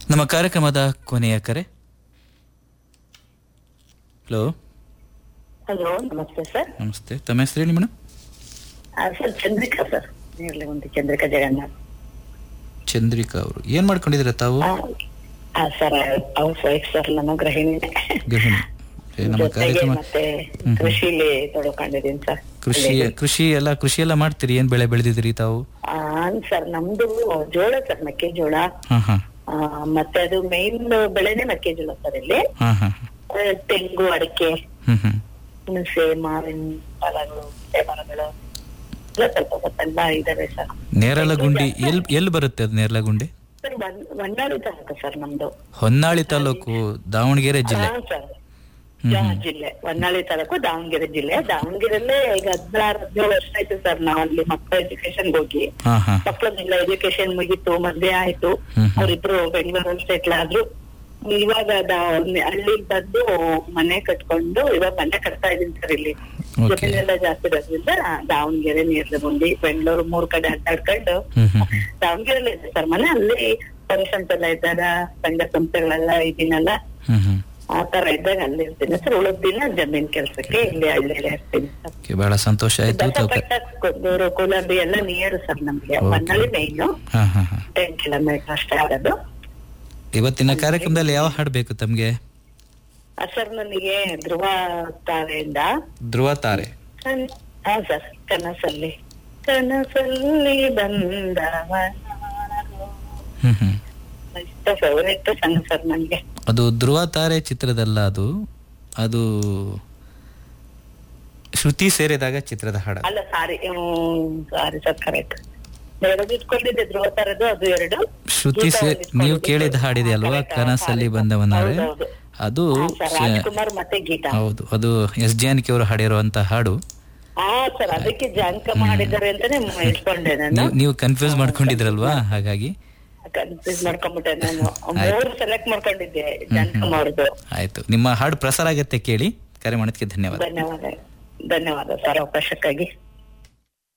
ನಮ್ಮ ಕಾರ್ಯಕ್ರಮದ ಕೊನೆಯ ಕರೆ ಹಲೋ ಹಲೋ ನಮಸ್ತೆ ಸರ್ ನಮಸ್ತೆ ತಮ್ಮ ಹೆಸರು ಹೇಳಿ ಮೇಡಮ್ ಆ, ಸರ್ ಚಂದ್ರಿಕಾ ಸರ್ ನೇರ್ಲೆ ಒಂದು ಚಂದ್ರಿಕಾ ಜಗನ್ನಾಥ್ ಚಂದ್ರಿಕಾ ಅವರು ಏನ್ ಮಾಡ್ಕೊಂಡಿದ್ದೀರಾ ತಾವು ಆ, ಆ, ಸರ್ ಹೌಸ್ ವೈಫ್ ಸರ್ ನಾನು ಗೃಹಿಣಿನೇ ಗೃಹಿಣಿ ಏ, ನಮ್ಮ ಜೊತೆಗೆ ಕಾರ್ಯಕ್ರಮ ಮತ್ತೆ ಹ್ಮ್. ಕೃಷಿಲಿ ತೊಡಕೊಂಡಿದ್ದೀನಿ ಸರ್ ಕೃಷಿ ಕೃಷಿ ಎಲ್ಲ ಕೃಷಿ ಎಲ್ಲ ಮಾಡ್ತೀರಿ ಏನ್ ಬೆಳೆ ಬೆಳೆದಿದ್ರಿ ತಾವು ಆ, ಸರ್ ನಮ್ದು ಜೋಳ ಸರ್ ಮೆಕ್ಕೆಜೋಳ ಹಾ ಹಾ ಆ, ಮತ್ತೆ ಅದು ಮೇನ್ ಬೆಳೆನೇ ಮೆಕ್ಕೆಜೋಳ ಸರ್ ಇಲ್ಲಿ ಹಾ ಹಾ ಆ, ತೆಂಗು ಅಡಿಕೆ ಹ್ಮ್ ಹ್ಮ್ ಹುಣಸೆ ಮಾವಿನ ಫಲಗಳು ಹೊಟ್ಟೆ ಮರಗಳು ಎಲ್ಲ ಸ್ವಲ್ಪ ಸ್ವಲ್ಪ ಇದಾವೆ ಸರ್ ನೇರಲಗುಂಡಿ ಎಲ್ ಎಲ್ಲಿ ಬರುತ್ತೆ ಅದು ನೇರಲಗುಂಡಿ ಸರ್ ವನ್- ಹೊನ್ನಾಳಿ ತಾಲೂಕು ಸರ್ ನಮ್ದು ಹೊನ್ನಾಳಿ ತಾಲೂಕು ದಾವಣಗೆರೆ ಜಿಲ್ಲೆ ಹಾ, ಸರ್ ಹ್ಮ್ ಯಾ, ಹ್ಮ್. ಜಿಲ್ಲೆ ಹೊನ್ನಾಳಿ ತಾಲೂಕು ದಾವಣಗೆರೆ ಜಿಲ್ಲೆ ದಾವಣಗೆರೆಲ್ಲೇ ಈಗ ಹದಿನಾರು ಹದಿನೇಳು ವರ್ಷ ಆಯ್ತು ಸರ್ ನಾವು ಅಲ್ಲಿ ಮಕ್ಕಳ ಎಜುಕೇಶನ್ ಹೋಗಿ ಹಾ ಹಾ ಮಕ್ಕಳನ್ನೆಲ್ಲ ಎಜುಕೇಶನ್ ಮುಗೀತು ಮದ್ವೆ ಆಯ್ತು ಹ್ಮ್ ಹ್ಮ್. ಅವರಿಬ್ರು ಬೆಂಗಳೂರಲ್ಲಿ ಸೆಟ್ಲ್ ಆದ್ರು ಇವಾಗ ಹಳ್ಳಿ ಬಂದು ಮನೆ ಕಟ್ಕೊಂಡು ಇವಾಗ ಮನೆ ಕಟ್ತಾ ಇದೀನಿ ಸರ್ ಇಲ್ಲಿ Okay. ಜಮೀನೆಲ್ಲ ಜಾಸ್ತಿ ಇರೋದ್ರಿಂದ ದಾವಣಗೆರೆ ನೀರ್ಲಗುಂಡಿ ಬೆಂಗಳೂರು ಮೂರ್ ಕಡೆ ಅಡ್ಡಾಡ್ಕೊಂಡು ಹ್ಮ್ ಹ್ಮ್ ಹ್ಮ್ ದಾವಣಗೆರೆಲ್ಲ ಇದೆ ಸರ್ ಮನೆ ಅಲ್ಲಿ ಫಂಕ್ಷನ್ಸ್ ಎಲ್ಲ ಇದ್ದಾಗ ಸಂಘ ಸಂಸ್ಥೆಗಳೆಲ್ಲ ಇದೀನಲ್ಲ ಹ್ಮ್ ಹ್ಮ್ ಆ ತರ ಇದ್ದಾಗ ಅಲ್ಲಿ ಇರ್ತೀನಿ ಸರ್ ಉಳಿದ ದಿನ ಜಮೀನ್ ಕೆಲ್ಸಕ್ಕೆ ಇಲ್ಲಿ ಹಳ್ಳಿಯಲ್ಲಿ ಇರ್ತೀನಿ ಸರ್ Okay, ಬಹಳ ಸಂತೋಷ ಆಯ್ತು ತಾವು ಕ- ದಸಪಟ್ಟ ಕುಂದೂರು ಕೋಲಂಬಿ ಎಲ್ಲ ನಿಯರ್ ಸರ್ ನಮ್ಗೆ Okay. ಮಣ್ಣಲ್ಲಿ ಮೇಯ್ನು ಹಾ ಹಾ ಹಾ ಟೆನ್ ಕಿಲೋಮೀಟರ್ ಅಷ್ಟೇ ಆಗೋದು ಇವತ್ತಿನ ಕಾರ್ಯಕ್ರಮದಲ್ಲಿ ಯಾವ ಹಾಡು ಬೇಕು ತಮ್ಗೆ ಆ, ಸರ್ ನನಗೆ ಧ್ರುವ ತಾರೆಯಿಂದ ಧ್ರುವ ತಾರೆ ಕನ್- ಹಾ ಸರ್ ಕನಸಲ್ಲಿ ಕನಸಲ್ಲಿ ಬಂದವ ಹ್ಮ್ ಹ್ಮ್ ಇಷ್ಟ ಫೇವರೇಟ್ ಸಾಂಗ್ ಸರ್ ನನ್ಗೆ ಅದು ಧ್ರುವ ತಾರೆ ಚಿತ್ರದಲ್ಲ ಅದು ಅದು ಶ್ರುತಿ ಸೇರಿದಾಗ ಚಿತ್ರದ ಹಾಡು ಅಲ್ಲ ಸಾರಿ ಸಾರಿ ಸರ್ ಕರೆಕ್ಟ್ ಎರಡು ಇಟ್ಕೊಂಡಿದ್ದೆ ಧ್ರುವ ತಾರದು ಅದು ಎರಡು ಶ್ರುತಿ ಗೀತಾ ಸೇ ಒಂದು ಇಟ್ಕೊಂಡಿದ್ದೆ. ನೀವು ಕೇಳಿದ ಹಾಡಿದೆ ಅಲ್ವಾ Correct, ಹಾ, ಕನಸಲ್ಲಿ sorry, ಬಂದವನಾರೆ ಹೌದು, ಹೌದು. ಅದು ಹಾ, ಸರ್ ಶ- ರಾಜ್ಕುಮಾರ್ ಮತ್ತೆ ಗೀತಾ ಹೌದು ಅದು ಎಸ್ ಜಾನಕಿ ಅವರು ಹಾಡಿರುವಂತ ಹಾಡು ಹಾ ಸರ್ ಅದಕ್ಕೆ ಜಾಂಕ ಮಾಡಿದ್ದಾರೆ ಅಂತಾನೆ ಇಟ್ಕೊಂಡೆ ನಾನು ನೀವು ನೀವು ಕನ್ಫ್ಯೂಸ್ ಮಾಡ್ಕೊಂಡಿದ್ರಲ್ವಾ ಹಾಗಾಗಿ ಕನ್ಫ್ಯೂಸ್ ಮಾಡ್ಕೊಂಡ್ಬಿಟ್ಟೆ ನಾನು ಮೂರು ಸೆಲೆಕ್ಟ್ ಮಾಡ್ಕೊಂಡಿದ್ದೆ ಜಾನ್ಕಮ್ ಅವ್ರದ್ದು ಆಯ್ತು ನಿಮ್ಮ ಹಾಡು ಪ್ರಸಾರ ಆಗತ್ತೆ ಕೇಳಿ ಕರೆ ಮಾಡೋದಕ್ಕೆ ಧನ್ಯವಾದ ಧನ್ಯವಾದ ಧನ್ಯವಾದ ಸರ್ ಅವಕಾಶಕ್ಕಾಗಿ